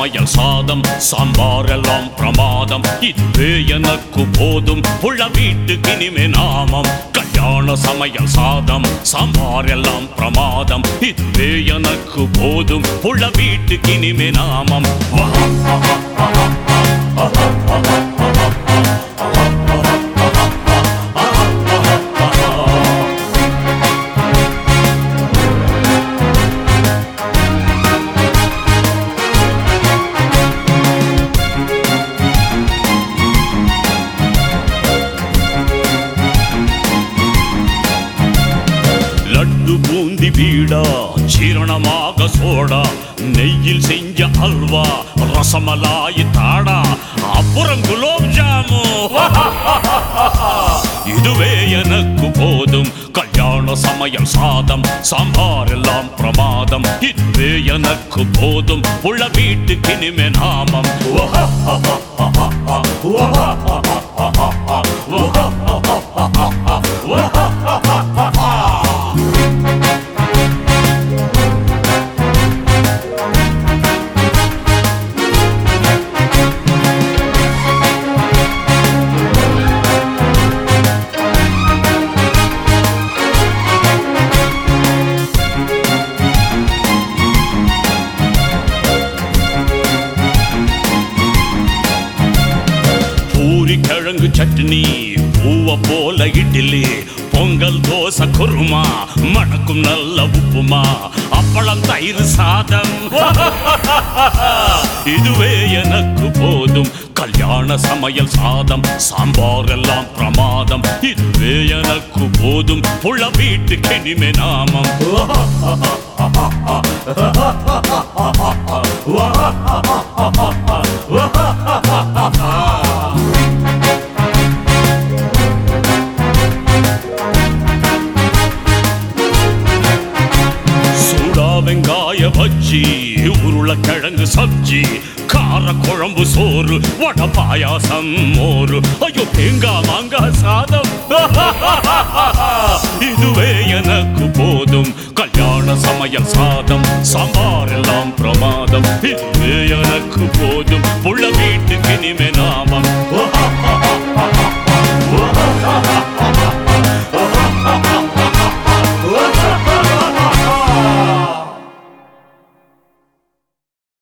சமையல் சாதம் சாம்பார் எல்லாம் பிரமாதம் இதுவே எனக்கு போதும் உள்ள வீட்டுக்கு இனிமே நாமம் கல்யாண சமையல் சாதம் சாம்பார் எல்லாம் பிரமாதம் இதுவே எனக்கு போதும் உள்ள வீட்டுக்கு இனிமே நாமம் லட்டு பூந்தி வீடா சீரணமாக சோடா நெய்யில் செஞ்ச அல்வா ரசமலாய் தாடா அப்புறம் குலோப் ஜாமு இதுவே எனக்கு போதும் கல்யாண சமையல் சாதம் சாம்பார் எல்லாம் பிரமாதம் இதுவே எனக்கு போதும் உள்ள வீட்டுக்கு இனிமே நாமம் பூரி கிழங்கு சட்னி பூவ போல இட்லி பொங்கல் தோசை குருமா மணக்கும் நல்ல உப்புமா அப்பளம் தயிர் சாதம் இதுவே எனக்கு போதும் கல்யாண சமையல் சாதம் சாம்பார் எல்லாம் பிரமாதம் இதுவே எனக்கு போதும் புள்ள வீட்டுக்கு இனிமே நாமம் சூடா வெங்காய பஜ்ஜி உருளைக்கிழங்கு சப்ஜி கார குழம்பு சோறு வட பாயாசம் மோரு ஐயோ தேங்காய் மாங்காய் சாதம் இதுவே எனக்கு போதும் கல்யாண சமையல் சாதம் சாம்பார் எல்லாம் பிரமாதம் இதுவே எனக்கு போதும் உள்ள வீட்டுக்கு இனிமே நாமம்